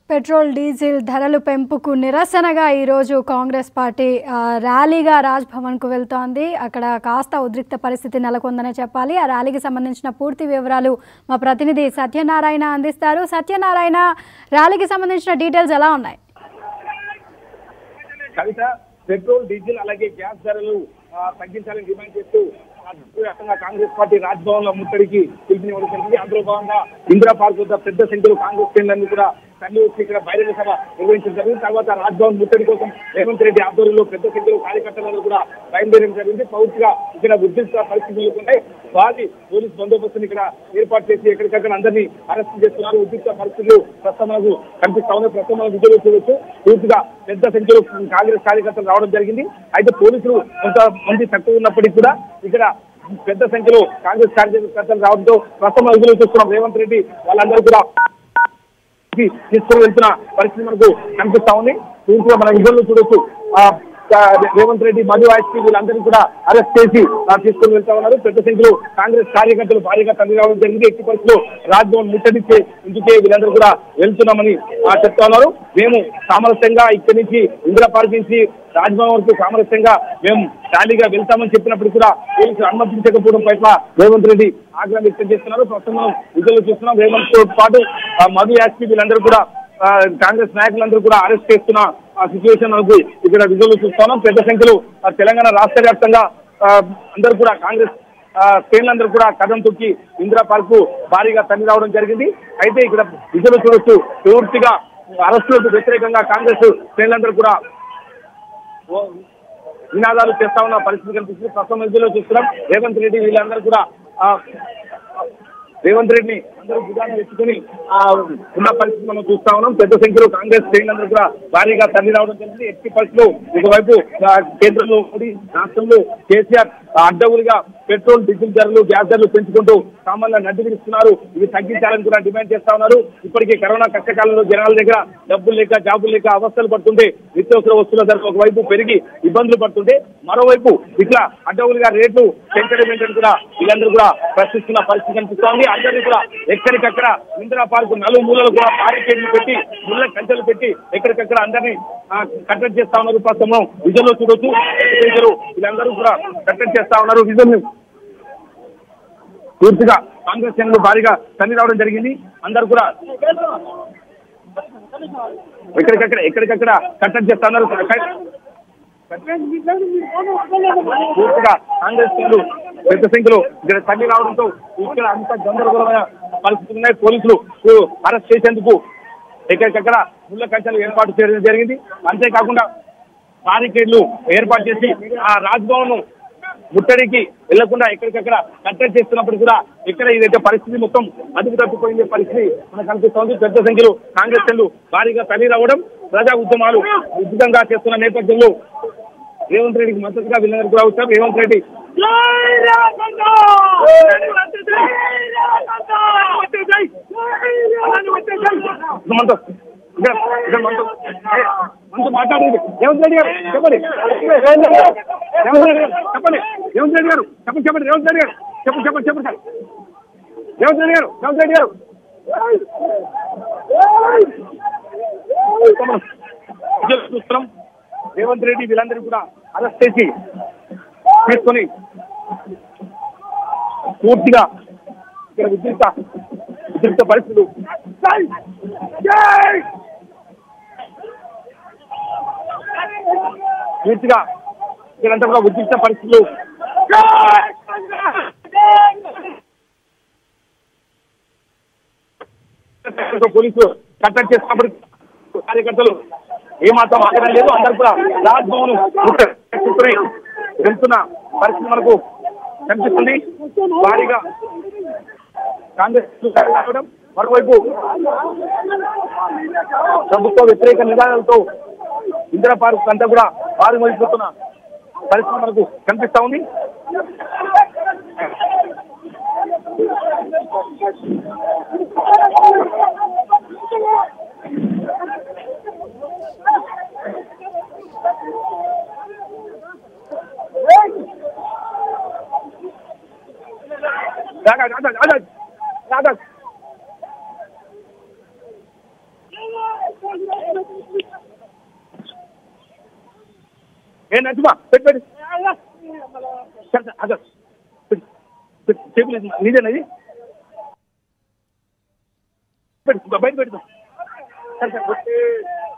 petrol diesel ధరలు పెంపుకు నిరసనగా ఈరోజు కాంగ్రెస్ పార్టీ ఆ, ర్యాలీగా రాజ్ భవన్కు వెళ్తోంది అక్కడ కాస్త ఉద్రిక్త పరిస్థితి నెలకొందనే చెప్పాలి ఆ ర్యాలీకి సంబంధించిన పూర్తి వివరాలు మా ప్రతినిధి సత్యనారాయణ అందిస్తారు సత్యనారాయణ ర్యాలీకి సంబంధించిన డీటెయిల్స్ ఎలా ఉన్నాయి కవిత పెట్రోల్ డీజిల్ అలాగే గ్యాస్ ధరలు ఆ, తగ్గించాలని డిమాండ్ చేస్తూ వ్యాప్తంగా కాంగ్రెస్ పార్టీ రాజ్భవన్ లో ముట్టడికి పిలుపునివ్వడం జరిగింది అందులో భాగంగా ఇందిరా పార్క్ వద్ద పెద్ద సంఖ్యలో కాంగ్రెస్ శ్రేణులన్నీ కూడా తల్లి వచ్చి ఇక్కడ బహిరంగ సభ నిర్వహించడం జరిగింది తర్వాత రాజ్భవన్ ముట్టడి కోసం రేవంత్ రెడ్డి ఆధ్వర్యంలో పెద్ద సంఖ్యలో కార్యకర్తలను కూడా బయలుదేరడం జరిగింది పూర్తిగా ఇక్కడ ఉద్రిక్త పరిస్థితులు ఉన్నాయి భారీ పోలీస్ బందోబస్తుని ఇక్కడ ఏర్పాటు చేసి ఎక్కడికక్కడ అందరినీ అరెస్ట్ చేస్తున్నారు ఉద్రిక్త పరిస్థితులు ప్రస్తుతం మనకు కనిపిస్తా ఉన్నాయి ప్రస్తుతం మనం విజువల్ చూడొచ్చు పూర్తిగా పెద్ద సంఖ్యలో కాంగ్రెస్ కార్యకర్తలు రావడం జరిగింది అయితే పోలీసులు కొంత మంది తక్కువ ఉన్నప్పటికీ కూడా ఇక్కడ పెద్ద సంఖ్యలో కాంగ్రెస్ కార్యకర్తలు రావడంతో ప్రస్తుతం మనం విజువల్ చూస్తున్నాం రేవంత్ రెడ్డి వాళ్ళందరూ కూడా తీసుకుని వెళ్తున్న పరిస్థితి మనకు కనిపిస్తా ఉంది పూర్తిగా మన విజువల్ చూడొచ్చు ఆ, ఆ, రేవంత్ రెడ్డి మధు వాజ్పేయి వీళ్ళందరినీ కూడా అరెస్ట్ చేసి ఆ, తీసుకుని వెళ్తా ఉన్నారు పెద్ద సంఖ్యలో కాంగ్రెస్ కార్యకర్తలు భారీగా తరలి రావడం జరిగింది ఎట్టి పరిస్థితుల్లో రాజ్భవన్ ముట్టడిచ్చే ఇందుకే వీళ్ళందరూ కూడా వెళ్తున్నామని ఆ, చెప్తా ఉన్నారు మేము సామరస్యంగా ఇక్కడి నుంచి ఇందిరా పార్క్ నుంచి రాజ్భవన్ వరకు సామరస్యంగా మేము ర్యాలీగా వెళ్తామని చెప్పినప్పుడు కూడా పోలీసులు అనుమతించకపోవడం పట్ల రేవంత్ రెడ్డి ఆగ్రహం వ్యక్తం చేస్తున్నారు ప్రస్తుతం మనం విజువల్ చూస్తున్నాం రేవంత్ తో పాటు ఆ, మధు యాస్పీ వీళ్ళందరూ కూడా ఆ, కాంగ్రెస్ నాయకులందరూ కూడా అరెస్ట్ చేస్తున్న ఆ సిచ్యువేషన్ మనకు ఇక్కడ విజువల్ చూస్తున్నాం పెద్ద సంఖ్యలో ఆ, తెలంగాణ రాష్ట్ర వ్యాప్తంగా ఆ, అందరూ కూడా కాంగ్రెస్ ఆ, శ్రేణులందరూ కూడా కథం తొక్కి ఇందిరా పార్క్ కు భారీగా తల్లి రావడం జరిగింది అయితే ఇక్కడ విజువల్ చూడొచ్చు పూర్తిగా అరెస్టులకు వ్యతిరేకంగా కాంగ్రెస్ శ్రేణులందరూ కూడా ఓ- నినాదాలు చేస్తా ఉన్న పరిస్థితి కనిపిస్తుంది ప్రస్తుతం మధ్యలో చూస్తున్నాం రేవంత్ రెడ్డి వీళ్ళందరూ కూడా ఆ, రేవంత్ రెడ్డిని అందరూ భుజాన్ని ఎత్తుకుని ఆ, ఉన్న పరిస్థితి మనం చూస్తా ఉన్నాం పెద్ద సంఖ్యలో కాంగ్రెస్ శ్రేణులందరూ కూడా భారీగా తల్లి రావడం జరిగింది ఎట్టి పరిస్థితులు ఒకవైపు ఆ, కేంద్రంలో మోడీ రాష్ట్రంలో కేసీఆర్ అడ్డవులుగా పెట్రోల్ డీజిల్ ధరలు గ్యాస్ ధరలు పెంచుకుంటూ సామాన్య నడ్డు విరుస్తున్నారు ఇవి తగ్గించాలని కూడా డిమాండ్ చేస్తా ఉన్నారు ఇప్పటికే కరోనా కష్టకాలంలో జనాల దగ్గర డబ్బులు లేక జాబులు లేక అవస్థలు పడుతుంటే నిత్యావసర వస్తువుల ధరలు ఒకవైపు పెరిగి ఇబ్బందులు పడుతుంటే మరోవైపు ఇట్లా అడ్డవులుగా రేట్లు పెంచడం ఏంటని కూడా వీళ్ళందరూ కూడా ప్రశ్నిస్తున్న పరిస్థితి కనిపిస్తోంది అందరినీ కూడా ఎక్కడికక్కడ ఇందిరా పార్కు నలుగు మూలలు కూడా బారికేడ్లు పెట్టి ముళ్ళ కంచెలు పెట్టి ఎక్కడికక్కడ అందరినీ ఆ, కట్టడి చేస్తా ఉన్నారు ప్రస్తుతం విజువల్ లో చూడొచ్చు ప్రజలు వీళ్ళందరూ కూడా కట్టడి చేస్తా ఉన్నారు విజువల్ పూర్తిగా కాంగ్రెస్ శ్రేణులు భారీగా తల్లి రావడం జరిగింది అందరూ కూడా ఎక్కడికక్కడ ఎక్కడికక్కడ కట్టడి చేస్తా ఉన్నారు పూర్తిగా కాంగ్రెస్ శ్రేణులు పెద్ద సంఖ్యలో ఇక్కడ తల్లి రావడంతో ఇక్కడ అంత గందరగోళమైన పరిస్థితులు ఉన్నాయి పోలీసులు అరెస్ట్ చేసేందుకు ఎక్కడికక్కడ ముళ్ళ కంచెలు ఏర్పాటు చేయడం జరిగింది అంతేకాకుండా బారికేడ్లు ఏర్పాటు చేసి ఆ రాజ్భవన్ ముట్టడికి వెళ్లకుండా ఎక్కడికక్కడ కట్టడి చేస్తున్నప్పుడు కూడా ఇక్కడ ఇదైతే పరిస్థితి మొత్తం అదుపు తప్పిపోయింది పరిస్థితి మనకు కనిపిస్తోంది పెద్ద సంఖ్యలో కాంగ్రెస్ శ్రేణులు భారీగా తల్లి రావడం ప్రజా ఉద్యమాలు ఉచితంగా చేస్తున్న నేపథ్యంలో రేవంత్ రెడ్డికి మద్దతుగా వీళ్ళందరూ కూడా వచ్చారు రేవంత్ రెడ్డి మనతో ఇక్కడ ఇక్కడ మనతో ఏ, మనతో మాట్లాడేది రేవంత్ రెడ్డి గారు చెప్పండి రేవంత్ రెడ్డి గారు రేవంత్ రెడ్డి గారు చెప్పండి రేవంత్ రెడ్డి గారు చెప్పండి చెప్పండి రేవంత్ రెడ్డి గారు చెప్పండి చెప్పండి చెప్పండి సార్ రేవంత్ రెడ్డి గారు రేవంత్ రెడ్డి గారు విజువల్ చూస్తున్నాం రేవంత్ రెడ్డి వీళ్ళందరూ కూడా అరెస్ట్ చేసి తీసుకొని పూర్తిగా ఇక్కడ ఉద్రిక్త ఉద్రిక్త పరిస్థితులు పూర్తిగా ఇక్కడంతా కూడా ఉద్రిక్త పరిస్థితులు పోలీసులు కట్టడి చేసినప్పుడు కార్యకర్తలు ఏమాత్రం ఆగడం లేదు అందరు కూడా రాజ్భవన్ కూర్చొని వెళ్తున్న పరిస్థితి మనకు కనిపిస్తుంది భారీగా కాంగ్రెస్ రావడం మరోవైపు ప్రభుత్వ వ్యతిరేక నిదానాలతో ఇందిరా పార్క్ అంతా కూడా భారీ మోగిపోతున్న పరిస్థితి మనకు కనిపిస్తా ఉంది రాగా రాగా రాగా రాగా ఏ నచ్చుమా పెట్టు పెట్టు సరే సరే అదే చెప్పలేదు నీదేనా ఇది పెట్టు బయట పెట్టు సరే సరే